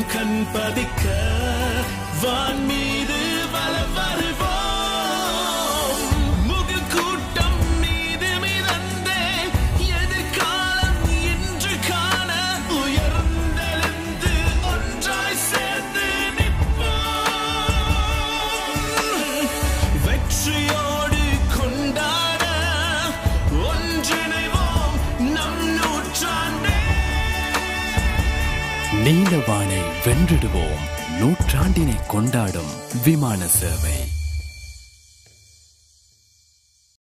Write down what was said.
கண் பதிக்க வான் மீது வல வருவோம் முகு கூட்டம் மீது மிதந்தே எதிர்காலம் இன்று காண உயர்ந்தெழுந்து ஒன்றாய் சேர்ந்து நிற்போம் வெற்றியோடு கொண்டாட ஒன்றிணைவோம் நம் நூற்றாண்டே நீலவானை வென்றிடுவோம் நூற்றாண்டினை கொண்டாடும் விமான சேவை